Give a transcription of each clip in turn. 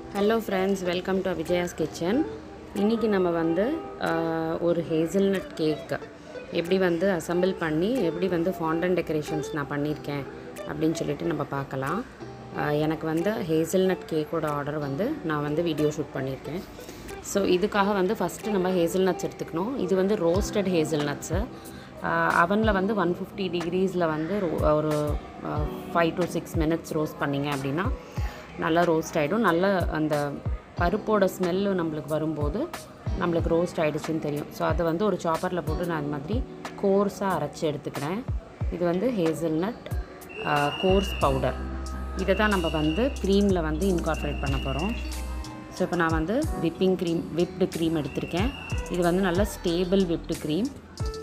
hello friends welcome to Vijaya's kitchen இன்றைக்கி நம்ம வந்து ஆஹ், ஒரு ஹேசல்நட் கேக் எப்படி வந்து அசெம்பிள் பண்ணி எப்படி வந்து ஃபாண்டன் டெக்கரேஷன்ஸ் நான் பண்ணியிருக்கேன் அப்படின்னு சொல்லிட்டு நம்ம பார்க்கலாம் ஆஹ், எனக்கு வந்து ஹேசல்நட் கேக்கோட ஆர்டர் வந்து நான் வந்து வீடியோ ஷூட் பண்ணியிருக்கேன் ஸோ இதுக்காக வந்து ஃபஸ்ட்டு நம்ம ஹேசல்நட்ஸ் எடுத்துக்கணும் இது வந்து ரோஸ்டட் ஹேசல்நட்ஸு அவனில் வந்து ஒன் ஃபிஃப்டி டிகிரீஸில் வந்து ro- ஒரு five to six minutes roast பண்ணிங்க அப்படின்னா நல்லா ரோஸ்ட் ஆகிடும் நல்ல அந்த பருப்போட ஸ்மெல்லு நம்மளுக்கு வரும்போது நம்மளுக்கு ரோஸ்ட் ஆகிடுச்சுன்னு தெரியும் ஸோ அதை வந்து ஒரு சாப்பரில் போட்டு நான் அது மாதிரி கோர்ஸாக அரைச்சி எடுத்துக்கிறேன் இது வந்து ஹேசல்நட் கோர்ஸ் பவுடர் இதை தான் நம்ம வந்து க்ரீமில் வந்து இன்கார்பரேட் பண்ண போகிறோம் ஸோ இப்போ நான் வந்து விப்பிங் க்ரீம் விப்டு க்ரீம் எடுத்திருக்கேன் இது வந்து நல்ல ஸ்டேபிள் விப்டு க்ரீம்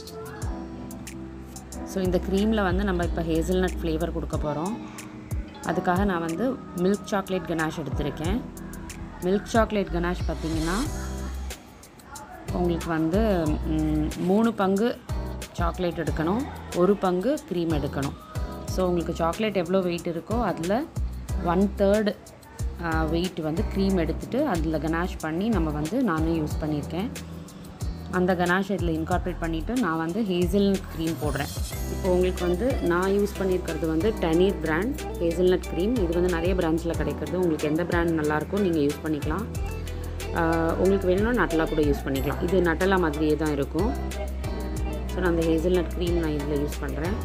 ஸோ இந்த க்ரீமில் வந்து நம்ம இப்போ ஹேசல்நட் ஃப்ளேவர் கொடுக்க போகிறோம் அதுக்காக நான் வந்து மில்க் சாக்லேட் கனாஷ் எடுத்திருக்கேன் மில்க் சாக்லேட் கனாஷ் பார்த்தீங்கன்னா உங்களுக்கு வந்து ம், மூணு பங்கு சாக்லேட் எடுக்கணும் ஒரு பங்கு க்ரீம் எடுக்கணும் ஸோ உங்களுக்கு சாக்லேட் எவ்வளோ வெயிட் இருக்கோ அதில் ஒன் தேர்டு வெயிட் வந்து க்ரீம் எடுத்துகிட்டு அதில் கனாஷ் பண்ணி நம்ம வந்து நானும் யூஸ் பண்ணியிருக்கேன் அந்த கனாஷ் இதில் இன்கார்பரேட் பண்ணிவிட்டு நான் வந்து ஹேசல் க்ரீம் போடுறேன் இப்போ உங்களுக்கு வந்து நான் யூஸ் பண்ணியிருக்கிறது வந்து டனீர் பிராண்ட் ஹேசல்நட் க்ரீம் இது வந்து நிறைய பிராண்ட்ஸில் கிடைக்கிறது உங்களுக்கு எந்த பிராண்ட் நல்லாயிருக்கோ நீங்கள் யூஸ் பண்ணிக்கலாம் ஆஹ் உங்களுக்கு வேணும்னா நட்டலா கூட யூஸ் பண்ணிக்கலாம் இது நட்டலா மாதிரியே தான் இருக்கும் ஸோ நான் அந்த ஹேசல்நட் க்ரீம் நான் இதில் யூஸ் பண்ணுறேன்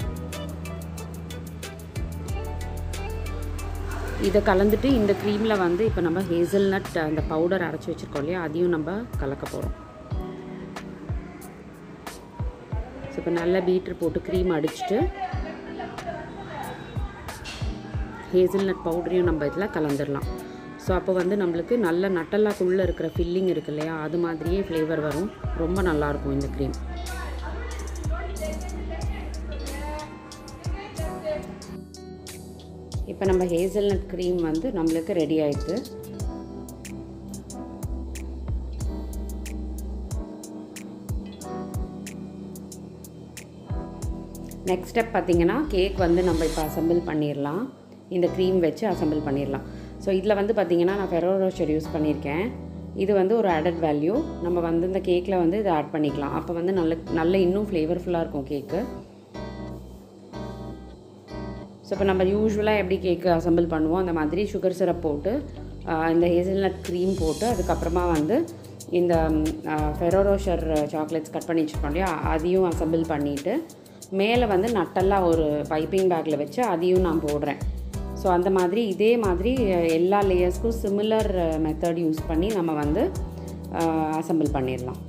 இதை கலந்துட்டு இந்த க்ரீமில் வந்து இப்போ நம்ம ஹேசல்நட் அந்த பவுடர் அரைச்சி வச்சுருக்கோம் இல்லையா அதையும் நம்ம கலக்க போகிறோம் ஸோ இப்போ நல்லா பீட்டர் போட்டு க்ரீம் அடிச்சுட்டு ஹேசல்நட் பவுடரையும் நம்ம இதில் கலந்துடலாம் ஸோ அப்போ வந்து நம்மளுக்கு நல்ல நட்டல்லாக்குள்ளே இருக்கிற ஃபில்லிங் இருக்கு இல்லையா அது மாதிரியே ஃப்ளேவர் வரும் ரொம்ப நல்லாயிருக்கும் இந்த க்ரீம் இப்போ நம்ம ஹேசல்நட் க்ரீம் வந்து நம்மளுக்கு ரெடி ஆயிடுது நெக்ஸ்ட் ஸ்டெப் பார்த்தீங்கன்னா கேக் வந்து நம்ம இப்போ அசெம்பிள் பண்ணிடலாம் இந்த க்ரீம் வச்சு அசெம்பிள் பண்ணிடலாம் ஸோ இதில் வந்து பார்த்தீங்கன்னா நான் ஃபெரோ ரோஷர் யூஸ் பண்ணியிருக்கேன் இது வந்து ஒரு ஆடட் வேல்யூ நம்ம வந்து இந்த கேக்கில் வந்து இதை ஆட் பண்ணிக்கலாம் அப்போ வந்து நல்ல நல்ல இன்னும் ஃப்ளேவர்ஃபுல்லாக இருக்கும் கேக்கு ஸோ இப்போ நம்ம யூஸ்வலாக எப்படி கேக்கு அசெம்பிள் பண்ணுவோம் அந்த மாதிரி சுகர் சிரப் போட்டு ஆஹ், இந்த ஹேசல்நட் க்ரீம் போட்டு அதுக்கப்புறமா வந்து இந்த ஃபெரோரோஷர் சாக்லேட்ஸ் கட் பண்ணி வச்சுருக்கோம் இல்லையா அதையும் அசெம்பிள் பண்ணிவிட்டு மேலே வந்து நட்டெல்லாம் ஒரு பைப்பிங் பேக்கில் வச்சு அதையும் நான் போடுறேன் ஸோ அந்த மாதிரி இதே மாதிரி அஹ், எல்லா லேயர்ஸ்க்கும் சிமிலர் மெத்தட் யூஸ் பண்ணி நம்ம வந்து அசெம்பிள் பண்ணிடலாம்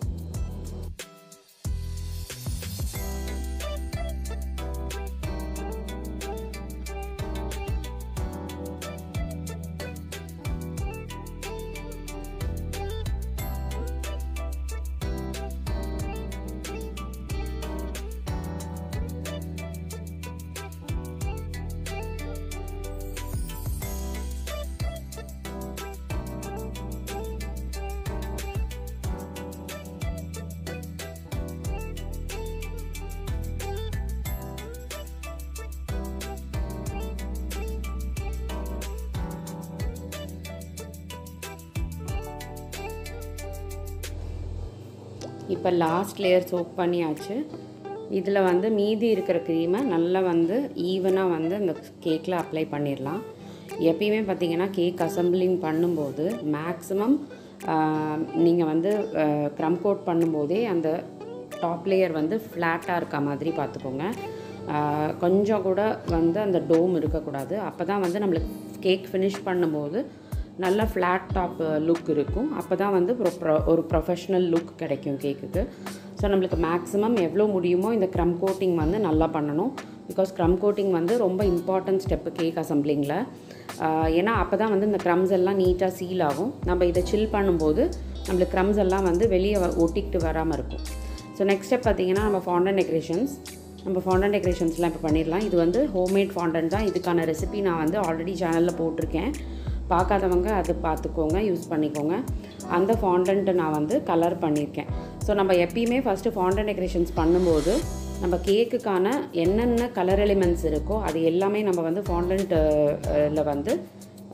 இப்போ லாஸ்ட் லேயர் சோப் பண்ணியாச்சு இதில் வந்து மீதி இருக்கிற க்ரீமை நல்லா வந்து ஈவனாக வந்து அந்த கேக்கில் அப்ளை பண்ணிடலாம் எப்பயுமே பார்த்தீங்கன்னா கேக் அசம்பிளிங் பண்ணும்போது மேக்ஸிமம் நீங்கள் வந்து க்ரம் கோட் பண்ணும்போதே அந்த டாப் லேயர் வந்து ஃப்ளாட்டாக இருக்க மாதிரி பார்த்துக்கோங்க ஆஹ், கொஞ்சம் கூட வந்து அந்த டோம் இருக்கக்கூடாது அப்போ தான் வந்து நம்மளுக்கு கேக் ஃபினிஷ் பண்ணும்போது நல்ல ஃப்ளாட் டாப் லுக் இருக்கும் அப்போ தான் வந்து ஒரு pro- ஒரு ப்ரொஃபஷ்னல் லுக் கிடைக்கும் கேக்குக்கு ஸோ நம்மளுக்கு மேக்ஸிமம் எவ்வளோ முடியுமோ இந்த க்ரம் கோட்டிங் வந்து நல்லா பண்ணணும் பிகாஸ் க்ரம் கோட்டிங் வந்து ரொம்ப இம்பார்ட்டன்ட் ஸ்டெப்பு கேக் அசம்பிளிங்கில் ஏன்னா அப்போ தான் வந்து இந்த க்ரம்ஸ் எல்லாம் நீட்டாக சீல் ஆகும் நம்ம இதை சில் பண்ணும்போது நம்மளுக்கு க்ரம்ஸ் எல்லாம் வந்து வெளியே வ- ஒட்டிக்கிட்டு வராமல் இருக்கும் ஸோ நெக்ஸ்ட் ஸ்டெப் பார்த்தீங்கன்னா நம்ம ஃபாண்டன் டெக்கரேஷன்ஸ் நம்ம ஃபாண்டன் டெக்கரேஷன்ஸ்லாம் இப்போ பண்ணிடலாம் இது வந்து ஹோம்மேட் ஃபாண்டன் தான் இதுக்கான ரெசிபி நான் வந்து ஆல்ரெடி சேனலில் போட்டிருக்கேன் பார்க்காதவங்க அது பார்த்துக்கோங்க யூஸ் பண்ணிக்கோங்க அந்த ஃபாண்டன்ட்டு நான் வந்து கலர் பண்ணியிருக்கேன் ஸோ நம்ம எப்பயுமே ஃபஸ்ட்டு ஃபாண்டன் டெக்கரேஷன்ஸ் பண்ணும்போது நம்ம கேக்குக்கான என்னென்ன கலர் எலிமெண்ட்ஸ் இருக்கோ அது எல்லாமே நம்ம வந்து ஃபாண்டன்ட்டில் வந்து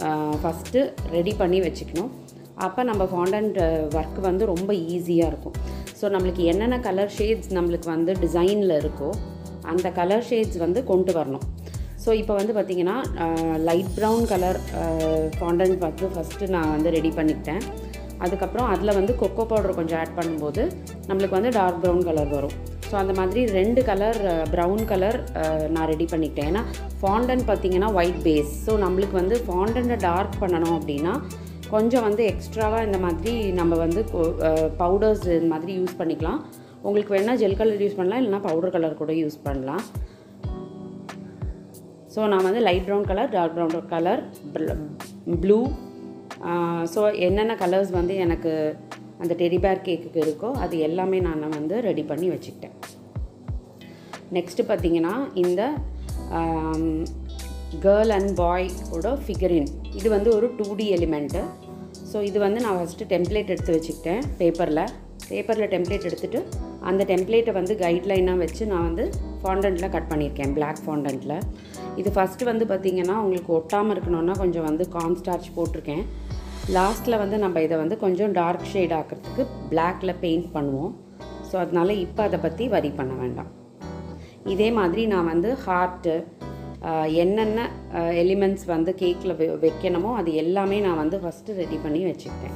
ஃபஸ்ட்டு ரெடி பண்ணி வச்சுக்கணும் அப்போ நம்ம ஃபாண்டன்ட் ஒர்க் வந்து ரொம்ப ஈஸியாக இருக்கும் ஸோ நம்மளுக்கு என்னென்ன கலர் ஷேட்ஸ் நம்மளுக்கு வந்து டிசைனில் இருக்கோ அந்த கலர் ஷேட்ஸ் வந்து கொண்டு வரணும் ஸோ இப்போ வந்து பார்த்திங்கன்னா லைட் ப்ரௌன் கலர் ஃபாண்டன்ட் வந்து ஃபஸ்ட்டு நான் வந்து ரெடி பண்ணிக்கிட்டேன் அதுக்கப்புறம் அதில் வந்து கொக்கோ பவுடர் கொஞ்சம் ஆட் பண்ணும்போது நம்மளுக்கு வந்து டார்க் ப்ரௌன் கலர் வரும் ஸோ அந்த மாதிரி ரெண்டு கலர் ப்ரௌன் கலர் நான் ரெடி பண்ணிக்கிட்டேன் ஏன்னா ஃபாண்டன் பார்த்திங்கன்னா ஒயிட் பேஸ் ஸோ நம்மளுக்கு வந்து ஃபாண்டன்ட்டை டார்க் பண்ணணும் அப்படின்னா கொஞ்சம் வந்து எக்ஸ்ட்ராவாக இந்த மாதிரி நம்ம வந்து பவுடர்ஸ் இந்த மாதிரி யூஸ் பண்ணிக்கலாம் உங்களுக்கு வேணால் ஜெல் கலர் யூஸ் பண்ணலாம் இல்லைனா பவுடர் கலர் கூட யூஸ் பண்ணலாம் ஸோ நான் வந்து light brown colour dark brown colour blue so என்னென்ன கலர்ஸ் வந்து எனக்கு அந்த டெரிபேர் கேக்குக்கு இருக்கோ அது எல்லாமே நான் வந்து ரெடி பண்ணி வச்சுக்கிட்டேன் நெக்ஸ்ட்டு பார்த்திங்கன்னா இந்த கேர்ள் அண்ட் பாய் ஓட ஃபிகரின் இது வந்து ஒரு டூ டி எலிமெண்ட்டு ஸோ இது வந்து நான் ஃபஸ்ட்டு டெம்ப்ளேட் எடுத்து வச்சுக்கிட்டேன் பேப்பரில் பேப்பரில் டெம்ப்ளேட் எடுத்துகிட்டு அந்த டெம்ப்ளேட்டை வந்து கைட்லைனாக வச்சு நான் வந்து ஃபாண்டண்ட்டில் கட் பண்ணியிருக்கேன் பிளாக் ஃபாண்டண்ட்டில் இது ஃபஸ்ட்டு வந்து பார்த்திங்கன்னா உங்களுக்கு ஒட்டாமல் இருக்கணும்னா கொஞ்சம் வந்து கார்ன்ஸ்டார்ச் போட்டிருக்கேன் லாஸ்ட்டில் வந்து நம்ம இதை வந்து கொஞ்சம் டார்க் ஷேட் ஆக்கிறதுக்கு பிளாக்கில் பெயிண்ட் பண்ணுவோம் ஸோ அதனால் இப்போ அதை பற்றி வரி பண்ண வேண்டாம் இதே மாதிரி நான் வந்து ஹார்ட்டு என்னென்ன எலிமெண்ட்ஸ் வந்து கேக்கில் வெ வைக்கணுமோ அது எல்லாமே நான் வந்து ஃபஸ்ட்டு ரெடி பண்ணி வச்சுக்கிட்டேன்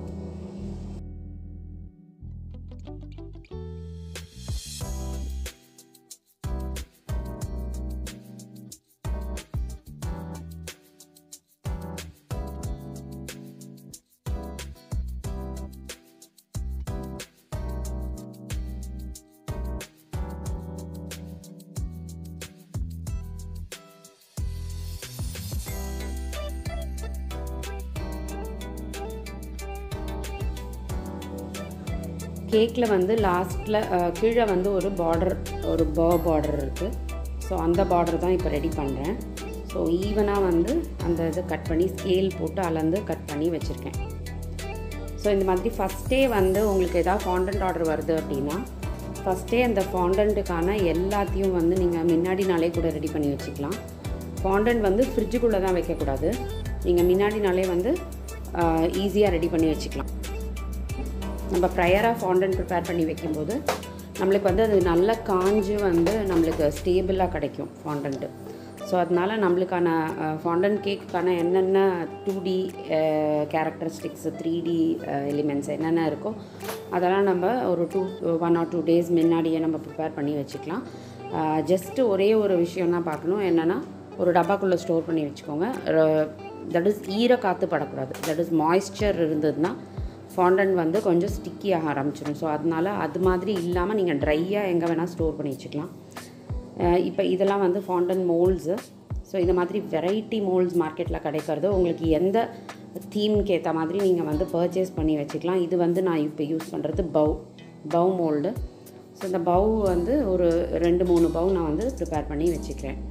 கேக்கில் வந்து லாஸ்ட்டில் கீழே வந்து ஒரு பார்டர் ஒரு ப பார்டர் இருக்குது ஸோ அந்த பார்டர் தான் இப்போ ரெடி பண்ணுறேன் ஸோ ஈவனாக வந்து அந்த இதை கட் பண்ணி ஸ்கேல் போட்டு அளந்து கட் பண்ணி வச்சுருக்கேன் ஸோ இந்த மாதிரி ஃபஸ்ட்டே வந்து உங்களுக்கு எதாவது ஃபாண்டன்ட் ஆர்டர் வருது அப்படின்னா ஃபஸ்ட்டே அந்த ஃபாண்டண்ட்டுக்கான எல்லாத்தையும் வந்து நீங்கள் முன்னாடி நாளே கூட ரெடி பண்ணி வச்சுக்கலாம் ஃபாண்டன்ட் வந்து ஃப்ரிட்ஜுக்குள்ளே தான் வைக்கக்கூடாது நீங்கள் முன்னாடி நாளே வந்து ஈஸியாக ரெடி பண்ணி வச்சுக்கலாம் நம்ம ப்ரையராக ஃபாண்டன் ப்ரிப்பேர் பண்ணி வைக்கும்போது நம்மளுக்கு வந்து அது நல்லா காஞ்சு வந்து நம்மளுக்கு ஸ்டேபிளாக கிடைக்கும் ஃபாண்டன்ட்டு ஸோ அதனால் நம்மளுக்கான ஃபாண்டன் கேக்குக்கான என்னென்ன two D characteristics three D elements என்னென்ன இருக்கோ அதெல்லாம் நம்ம ஒரு two one or two days முன்னாடியே நம்ம ப்ரிப்பேர் பண்ணி வச்சுக்கலாம் ஜஸ்ட்டு ஒரே ஒரு விஷயம் தான் பார்க்கணும் என்னென்னா ஒரு டப்பாக்குள்ளே ஸ்டோர் பண்ணி வச்சுக்கோங்க தட் இஸ் ஈர காற்று படக்கூடாது தட் இஸ் மாய்ஸ்சர் இருந்ததுன்னா ஃபாண்டன் வந்து கொஞ்சம் ஸ்டிக்கி ஆக ஆரம்பிச்சிடும் ஸோ அதனால் அது மாதிரி இல்லாமல் நீங்கள் ட்ரையாக எங்கே வேணால் ஸ்டோர் பண்ணி வச்சுக்கலாம் இப்போ இதெல்லாம் வந்து ஃபாண்டன் மோல்ட்ஸு ஸோ இந்த மாதிரி வெரைட்டி மோல்ட்ஸ் மார்க்கெட்டில் கிடைக்கிறது உங்களுக்கு எந்த தீம்க்கு ஏற்ற மாதிரி நீங்கள் வந்து பர்ச்சேஸ் பண்ணி வச்சுக்கலாம் இது வந்து நான் இப்போ யூஸ் பண்ணுறது பவ் பவ் மோல்டு ஸோ இந்த பவ் வந்து ஒரு ரெண்டு மூணு பவ் நான் வந்து ப்ரிப்பேர் பண்ணி வச்சுக்கிறேன்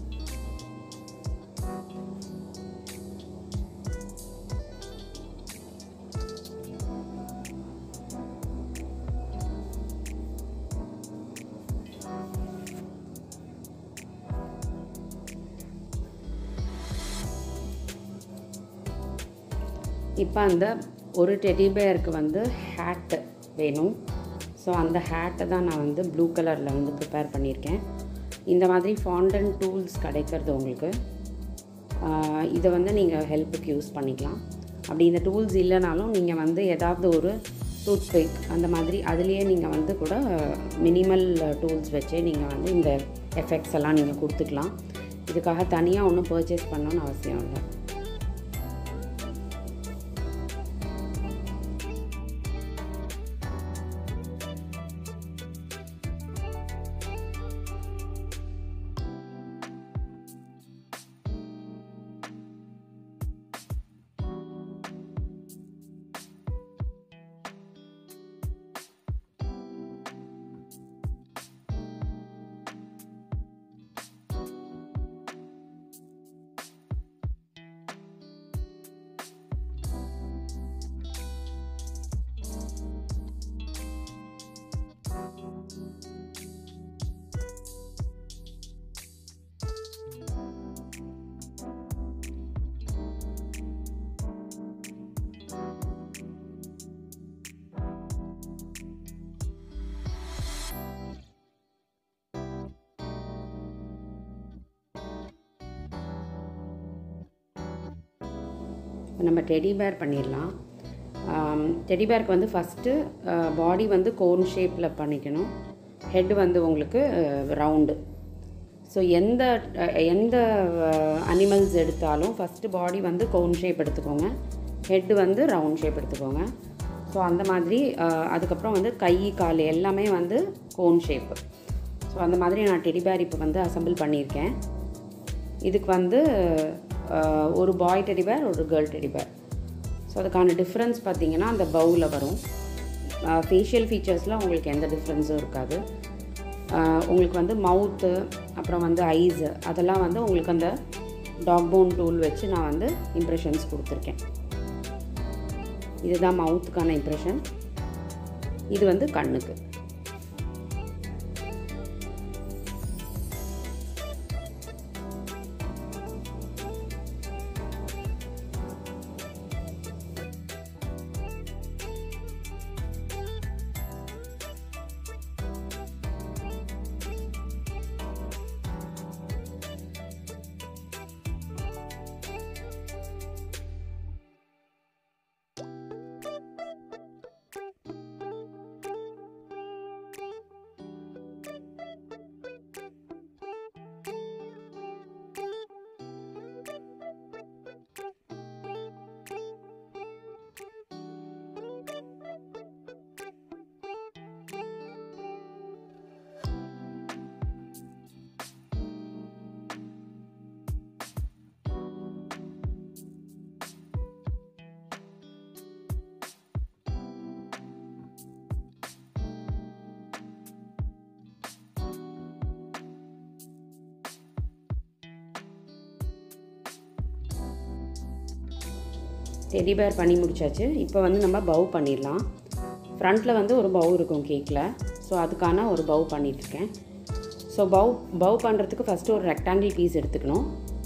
இப்போ அந்த ஒரு டெடி பேருக்கு வந்து ஹேட்டு வேணும் ஸோ அந்த ஹேட்டை தான் நான் வந்து ப்ளூ கலரில் வந்து ப்ரிப்பேர் பண்ணியிருக்கேன் இந்த மாதிரி ஃபாண்டன் டூல்ஸ் கிடைக்கிறது உங்களுக்கு இதை வந்து நீங்கள் ஹெல்ப்புக்கு யூஸ் பண்ணிக்கலாம் அப்படி இந்த டூல்ஸ் இல்லைனாலும் நீங்கள் வந்து ஏதாவது ஒரு டூத் பிக் அந்த மாதிரி அதுலேயே நீங்கள் வந்து கூட மினிமல் டூல்ஸ் வச்சே நீங்கள் வந்து இந்த எஃபெக்ட்ஸ் எல்லாம் நீங்கள் கொடுத்துக்கலாம் இதுக்காக தனியாக ஒன்றும் பர்ச்சேஸ் பண்ணணும்னு அவசியம் இல்லை இப்போ நம்ம டெடி பேர் பண்ணிடலாம் டெடி பேருக்கு வந்து ஃபஸ்ட்டு பாடி வந்து கோன் ஷேப்பில் பண்ணிக்கணும் ஹெட் வந்து உங்களுக்கு ரவுண்டு ஸோ எந்த அஹ், எந்த அனிமல்ஸ் எடுத்தாலும் ஃபஸ்ட்டு பாடி வந்து கோன் ஷேப் எடுத்துக்கோங்க ஹெட் வந்து ரவுண்ட் ஷேப் எடுத்துக்கோங்க ஸோ அந்த மாதிரி அஹ், அதுக்கப்புறம் வந்து கை கால் எல்லாமே வந்து கோன் ஷேப்பு ஸோ அந்த மாதிரி நான் டெடி பேர் இப்போ வந்து அசம்பிள் பண்ணியிருக்கேன் இதுக்கு வந்து அஹ், ஒரு பாய் டெடி பேர் ஒரு கேர்ள் டெடி பேர் ஸோ அதுக்கான டிஃப்ரென்ஸ் பார்த்தீங்கன்னா அந்த பவுலில் வரும் ஃபேஷியல் ஃபீச்சர்ஸில் உங்களுக்கு எந்த டிஃப்ரென்ஸும் இருக்காது அஹ், உங்களுக்கு வந்து மவுத்து அப்புறம் வந்து ஐஸு அதெல்லாம் வந்து உங்களுக்கு அந்த டாக் போன் டூல் வச்சு நான் வந்து இம்ப்ரெஷன்ஸ் கொடுத்துருக்கேன் இதுதான் மவுத்துக்கான இம்ப்ரெஷன் இது வந்து கண்ணுக்கு டெடி பேர் பண்ணி முடிச்சாச்சு இப்போ வந்து நம்ம பவ் பண்ணிடலாம் ஃப்ரண்ட்டில் வந்து ஒரு பவ் இருக்கும் கேக்கில் ஸோ அதுக்கான ஒரு பவ் பண்ணிகிட்ருக்கேன் ஸோ பவ் பவ் பண்ணுறதுக்கு ஃபஸ்ட்டு ஒரு ரெக்டாங்கிள் பீஸ் எடுத்துக்கணும்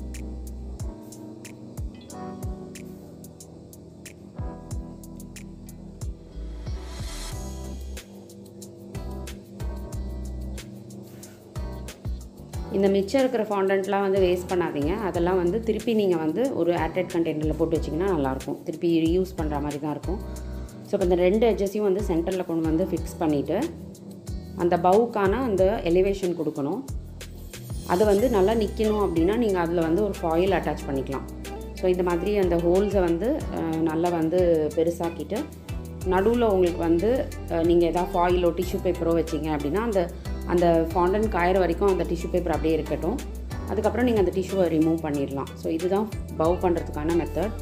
இந்த மிச்சம் இருக்கிற ஃபாண்டன்ட்லாம் வந்து வேஸ்ட் பண்ணாதீங்க அதெல்லாம் வந்து திருப்பி நீங்கள் வந்து ஒரு ஏர்டைட் கண்டெய்னரில் போட்டு வச்சிங்கன்னா நல்லாயிருக்கும் திருப்பி யூஸ் பண்ணுற மாதிரி தான் இருக்கும் ஸோ இப்போ இந்த ரெண்டு எட்ஜஸையும் வந்து சென்டரில் கொண்டு வந்து ஃபிக்ஸ் பண்ணிவிட்டு அந்த பவுக்கான அந்த எலிவேஷன் கொடுக்கணும் அது வந்து நல்லா நிற்கணும் அப்படின்னா நீங்கள் அதில் வந்து ஒரு ஃபாயில் அட்டாச் பண்ணிக்கலாம் ஸோ இந்த மாதிரி அந்த ஹோல்ஸை வந்து அஹ், நல்லா வந்து பெருசாக்கிட்டு நடுவில் உங்களுக்கு வந்து நீங்கள் எதாவது ஃபாயிலோ டிஷ்யூ பேப்பரோ வச்சிங்க அப்படின்னா அந்த அந்த ஃபாண்டன் காயிற வரைக்கும் அந்த டிஷ்யூ பேப்பர் அப்படியே இருக்கட்டும் அதுக்கப்புறம் நீங்கள் அந்த டிஷ்யூவை ரிமூவ் பண்ணிடலாம் ஸோ இதுதான் பவ் பண்ணுறதுக்கான மெத்தட்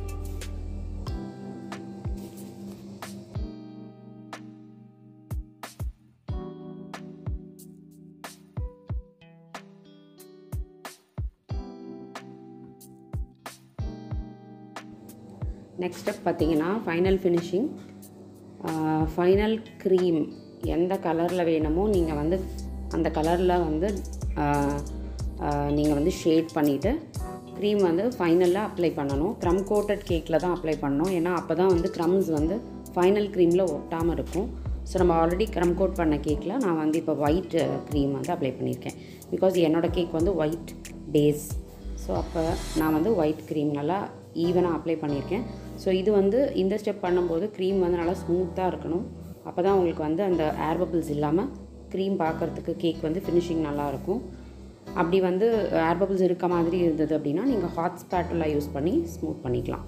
நெக்ஸ்ட் ஸ்டெப் பார்த்தீங்கன்னா ஃபைனல் ஃபினிஷிங் ஃபைனல் க்ரீம் எந்த கலரில் வேணுமோ நீங்கள் வந்து அந்த கலரில் வந்து நீங்கள் வந்து ஷேட் பண்ணிவிட்டு க்ரீம் வந்து ஃபைனலில் அப்ளை பண்ணணும் க்ரம் கோட்டட் கேக்கில் தான் அப்ளை பண்ணணும் ஏன்னா அப்போ தான் வந்து க்ரம்ஸ் வந்து ஃபைனல் க்ரீமில் ஒட்டாமல் இருக்கும் ஸோ நம்ம ஆல்ரெடி க்ரம் கோட் பண்ண கேக்கில் நான் வந்து இப்போ ஒயிட் க்ரீம் வந்து அப்ளை பண்ணியிருக்கேன் பிகாஸ் என்னோடய கேக் வந்து ஒயிட் பேஸ் ஸோ அப்போ நான் வந்து ஒயிட் க்ரீம் நல்லா ஈவனாக அப்ளை பண்ணியிருக்கேன் ஸோ இது வந்து இந்த ஸ்டெப் பண்ணும்போது க்ரீம் வந்து நல்லா ஸ்மூத்தாக இருக்கணும் அப்போ தான் உங்களுக்கு வந்து அந்த ஏர் பபிள்ஸ் இல்லாமல் க்ரீம் பார்க்குறதுக்கு கேக் வந்து ஃபினிஷிங் நல்லாயிருக்கும் அப்படி வந்து ஏர் பபிள்ஸ் இருக்க மாதிரி இருந்தது அப்படின்னா நீங்கள் ஹாட் ஸ்பேட்டெல்லாம் யூஸ் பண்ணி ஸ்மூத் பண்ணிக்கலாம்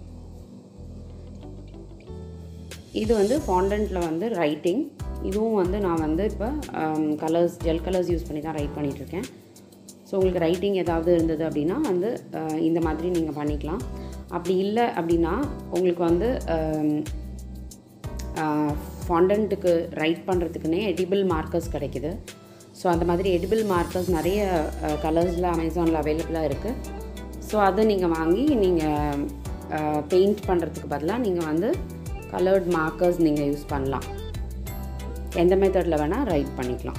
இது வந்து ஃபாண்டண்ட்டில் வந்து ரைட்டிங் இதுவும் வந்து நான் வந்து இப்போ கலர்ஸ் ஜெல் கலர்ஸ் யூஸ் பண்ணி தான் ரைட் பண்ணிகிட்ருக்கேன் ஸோ உங்களுக்கு ரைட்டிங் ஏதாவது இருந்தது அப்படின்னா வந்து அஹ், இந்த மாதிரி நீங்கள் பண்ணிக்கலாம் அப்படி இல்லை அப்படின்னா உங்களுக்கு வந்து ஃபாண்டண்ட்டுக்கு ரைட் பண்ணுறதுக்குன்னே எடிபிள் மார்க்கர்ஸ் கிடைக்குது ஸோ அந்த மாதிரி எடிபிள் மார்க்கர்ஸ் நிறைய கலர்ஸில் அமேசானில் அவைலபிளாக இருக்குது ஸோ அதை நீங்கள் வாங்கி நீங்கள் பெயிண்ட் பண்ணுறதுக்கு பதிலாக நீங்கள் வந்து கலர்ட் மார்க்கர்ஸ் நீங்கள் யூஸ் பண்ணலாம் எந்த மெத்தடில் வேணால் ரைட் பண்ணிக்கலாம்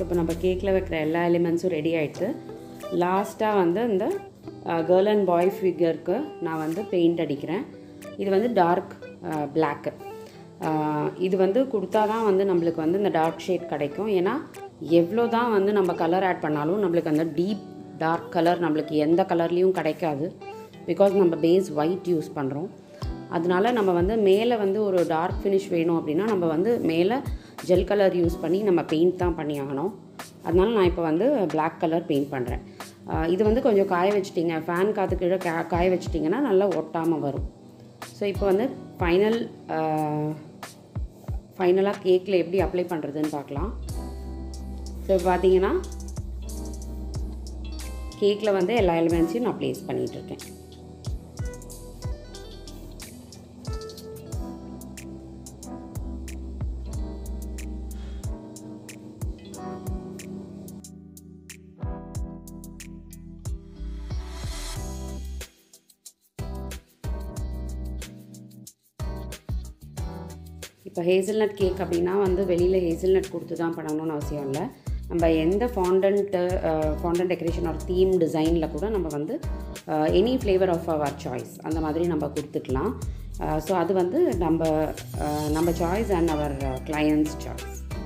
இப்போ நம்ம கேக்கில் வைக்கிற எல்லா எலிமெண்ட்ஸும் ரெடி ஆகிடுது லாஸ்ட்டாக வந்து இந்த கேர்ள் அண்ட் பாய் ஃபிகருக்கு நான் வந்து பெயிண்ட் அடிக்கிறேன் இது வந்து டார்க் பிளாக்கு இது வந்து கொடுத்தா தான் வந்து நம்மளுக்கு வந்து இந்த டார்க் ஷேட் கிடைக்கும் ஏன்னா எவ்வளோ தான் வந்து நம்ம கலர் ஆட் பண்ணாலும் நம்மளுக்கு அந்த டீப் டார்க் கலர் நம்மளுக்கு எந்த கலர்லேயும் கிடைக்காது பிகாஸ் நம்ம பேஸ் ஒயிட் யூஸ் பண்ணுறோம் அதனால நம்ம வந்து மேலே வந்து ஒரு டார்க் ஃபினிஷ் வேணும் அப்படின்னா நம்ம வந்து மேலே ஜெல் கலர் யூஸ் பண்ணி நம்ம பெயிண்ட் தான் பண்ணி ஆகணும் அதனால நான் இப்போ வந்து Black கலர் பெயிண்ட் பண்ணுறேன் இது வந்து கொஞ்சம் காய வச்சிட்டிங்க ஃபேன் காற்று கீழே கா காய வச்சிட்டிங்கன்னா நல்லா ஒட்டாமல் வரும் ஸோ இப்போ வந்து ஃபைனல் ஃபைனலாக கேக்கில் எப்படி அப்ளை பண்ணுறதுன்னு பார்க்கலாம் ஸோ இப்போ பார்த்தீங்கன்னா கேக்கில் வந்து எல்லா எலிமெண்ட்ஸையும் நான் ப்ளேஸ் பண்ணிகிட்ருக்கேன் இப்போ ஹேசல்நட் கேக் அப்படின்னா வந்து வெளியில் ஹேசல்நட் கொடுத்து தான் பண்ணணும்னு அவசியம் இல்லை நம்ம எந்த fondant fondant decoration or theme டிசைனில் கூட நம்ம வந்து any flavour of our choice அந்த மாதிரி நம்ம கொடுத்துக்கலாம் ஸோ அது வந்து நம்ம அஹ், நம்ம choice and our clients choice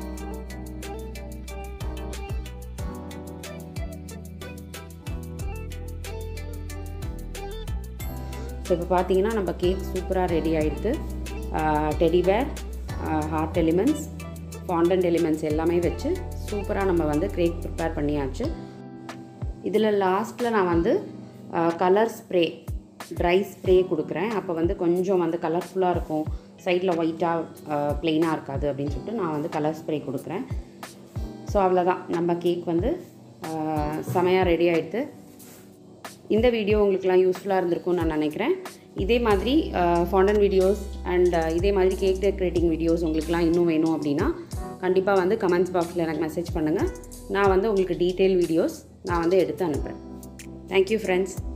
so இப்போ பார்த்தீங்கன்னா நம்ம கேக் சூப்பராக ரெடி ஆகிடுது teddy bear heart elements fondant elements எல்லாமே வச்சு சூப்பராக நம்ம வந்து கேக் ப்ரிப்பேர் பண்ணியாச்சு இதில் லாஸ்ட்டில் நான் வந்து கலர் ஸ்ப்ரே ட்ரை ஸ்ப்ரே கொடுக்குறேன் அப்போ வந்து கொஞ்சம் வந்து கலர்ஃபுல்லாக இருக்கும் சைடில் ஒயிட்டாக ப்ளெயினாக இருக்காது அப்படின்னு சொல்லிட்டு நான் வந்து கலர் ஸ்ப்ரே கொடுக்குறேன் ஸோ அவ்வளோதான் நம்ம கேக் வந்து செமையாக ரெடி ஆகிடுது இந்த வீடியோ உங்களுக்குலாம் யூஸ்ஃபுல்லாக இருந்திருக்கும்னு நான் நினைக்கிறேன் இதே மாதிரி ஃபாண்டன் வீடியோஸ் அண்ட் இதே மாதிரி கேக் டெக்கரேட்டிங் வீடியோஸ் உங்களுக்குலாம் இன்னும் வேணும் அப்படின்னா கண்டிப்பாக வந்து கமெண்ட்ஸ் பாக்ஸில் எனக்கு மெசேஜ் பண்ணுங்கள் நான் வந்து உங்களுக்கு டீட்டெயில் வீடியோஸ் நான் வந்து எடுத்து அனுப்புகிறேன் தேங்க்யூ ஃப்ரெண்ட்ஸ்